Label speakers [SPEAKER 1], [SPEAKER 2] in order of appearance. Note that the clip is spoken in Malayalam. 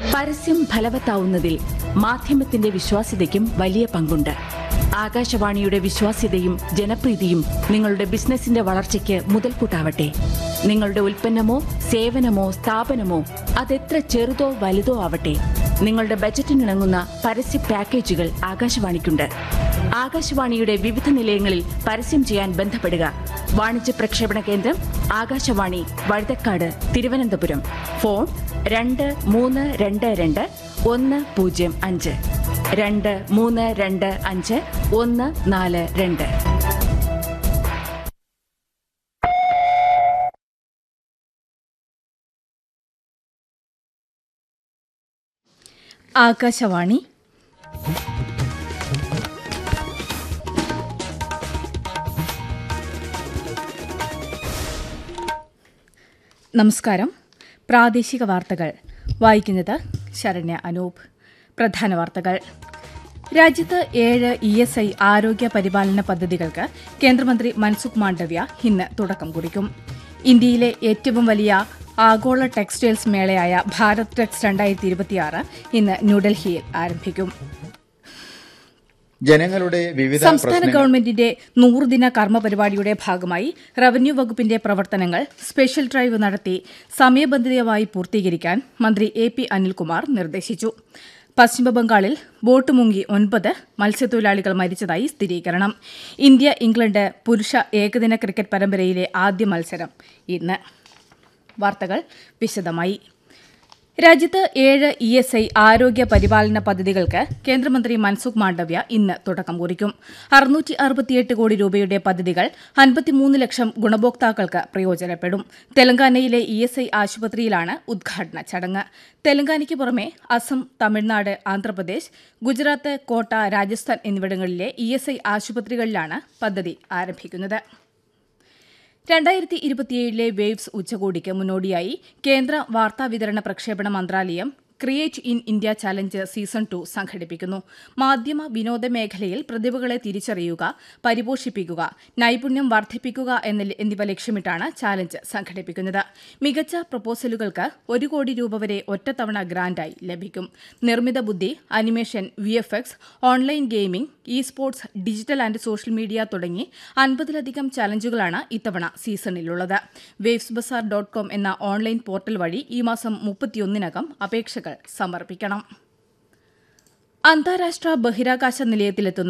[SPEAKER 1] പരസ്യം ഫലവത്താവുന്നതിൽ മാധ്യമത്തിന്റെ വിശ്വാസ്യതയ്ക്കും വലിയ പങ്കുണ്ട് ആകാശവാണിയുടെ വിശ്വാസ്യതയും ജനപ്രീതിയും നിങ്ങളുടെ ബിസിനസിന്റെ വളർച്ചയ്ക്ക് മുതൽക്കൂട്ടാവട്ടെ നിങ്ങളുടെ ഉൽപ്പന്നമോ സേവനമോ സ്ഥാപനമോ അതെത്ര ചെറുതോ വലുതോ ആവട്ടെ നിങ്ങളുടെ ബജറ്റിനിണങ്ങുന്ന പരസ്യ പാക്കേജുകൾ ആകാശവാണിക്കുണ്ട് ആകാശവാണിയുടെ വിവിധ നിലയങ്ങളിൽ പരസ്യം ചെയ്യാൻ ബന്ധപ്പെടുക വാണിജ്യ പ്രക്ഷേപണ കേന്ദ്രം ആകാശവാണി വഴുതക്കാട് തിരുവനന്തപുരം ഫോൺ രണ്ട് മൂന്ന് രണ്ട് രണ്ട് ഒന്ന് പൂജ്യം അഞ്ച് രണ്ട് മൂന്ന് രണ്ട് അഞ്ച് ഒന്ന് നാല് രണ്ട്
[SPEAKER 2] ആകാശവാണി നമസ്കാരം പ്രാദേശിക വാർത്തകൾ വായിക്കുന്നത് ശരണ്യ അനൂപ് പ്രധാന വാർത്തകൾ രാജ്യത്ത് ഏഴ് ഇ എസ് ഐ ആരോഗ്യ പരിപാലന പദ്ധതികൾക്ക് കേന്ദ്രമന്ത്രി മൻസുഖ് മാണ്ഡവ്യ ഇന്ന് തുടക്കം കുറിക്കും ഇന്ത്യയിലെ ഏറ്റവും വലിയ ആഗോള ടെക്സ്റ്റൈൽസ് മേളയായ ഭാരത് ടെക്സ് രണ്ടായിരത്തി ഇരുപത്തിയാറ് ഇന്ന് ന്യൂഡൽഹിയിൽ ആരംഭിക്കും
[SPEAKER 3] ജനങ്ങളുടെ വിവിധ
[SPEAKER 2] സംസ്ഥാന
[SPEAKER 3] പ്രശ്നങ്ങൾ
[SPEAKER 2] ഗവൺമെന്റിന്റെ നൂറുദിന കർമ്മ പരിപാടിയുടെ ഭാഗമായി റവന്യൂ വകുപ്പിന്റെ പ്രവർത്തനങ്ങൾ സ്പെഷ്യൽ ഡ്രൈവ് നടത്തി സമയബന്ധിതമായി പൂർത്തീകരിക്കാൻ മന്ത്രി എ പി അനിൽകുമാർ നിർദ്ദേശിച്ചു പശ്ചിമബംഗാളിൽ ബോട്ട് മുങ്ങി ഒൻപത് മത്സ്യത്തൊഴിലാളികൾ മരിച്ചതായി സ്ഥിരീകരണം ഇന്ത്യ ഇംഗ്ലണ്ട് പുരുഷ ഏകദിന ക്രിക്കറ്റ് പരമ്പരയിലെ ആദ്യ മത്സരം ഇന്ന് വാർത്തകൾ വിശദമായി രാജ്യത്ത് ഏഴ് ഇ എസ് ഐ ആരോഗ്യ പരിപാലന പദ്ധതികൾക്ക് കേന്ദ്രമന്ത്രി മൻസുഖ് മാണ്ഡവ്യ ഇന്ന് തുടക്കം കുറിക്കും അറുന്നൂറ്റി അറുപത്തിയെട്ട് കോടി രൂപയുടെ പദ്ധതികൾ അൻപത്തിമൂന്ന് ലക്ഷം ഗുണഭോക്താക്കൾക്ക് പ്രയോജനപ്പെടും തെലങ്കാനയിലെ ഇ എസ് ഐ ആശുപത്രിയിലാണ് ഉദ്ഘാടന ചടങ്ങ് തെലങ്കാനയ്ക്ക് പുറമെ അസം തമിഴ്നാട് ആന്ധ്രാപ്രദേശ് ഗുജറാത്ത് കോട്ട രാജസ്ഥാൻ എന്നിവിടങ്ങളിലെ ഇ എസ് ഐ ആശുപത്രികളിലാണ് പദ്ധതി ആരംഭിക്കുന്നത് രണ്ടായിരത്തി ഇരുപത്തിയേഴിലെ വേവ്സ് ഉച്ചകോടിക്ക് മുന്നോടിയായി കേന്ദ്ര വാർത്താവിതരണ പ്രക്ഷേപണ മന്ത്രാലയം create in India challenge season two സംഘടിപ്പിക്കുന്നു മാധ്യമ വിനോദ മേഖലയിൽ പ്രതിഭകളെ തിരിച്ചറിയുക പരിപോഷിപ്പിക്കുക നൈപുണ്യം വർദ്ധിപ്പിക്കുക എന്ന- എന്നിവ ലക്ഷ്യമിട്ടാണ് ചാലഞ്ച് സംഘടിപ്പിക്കുന്നത് മികച്ച പ്രപ്പോസലുകൾക്ക് ഒരു കോടി രൂപ വരെ ഒറ്റത്തവണ ഗ്രാന്റായി ലഭിക്കും നിർമ്മിത ബുദ്ധി animation V F X online gaming E sports digital and social media തുടങ്ങി അൻപതിലധികം ചലഞ്ചുകളാണ് ഇത്തവണ സീസണിലുള്ളത് വേവ്സ് ബസാർ ഡോട്ട് കോം എന്ന ഓൺലൈൻ പോർട്ടൽ വഴി ഈ മാസം മുപ്പത്തിയൊന്നിനകം അപേക്ഷകൾ സമർപ്പിക്കണം അന്താരാഷ്ട്ര ബഹിരാകാശ നിലയത്തിലെത്തുന്ന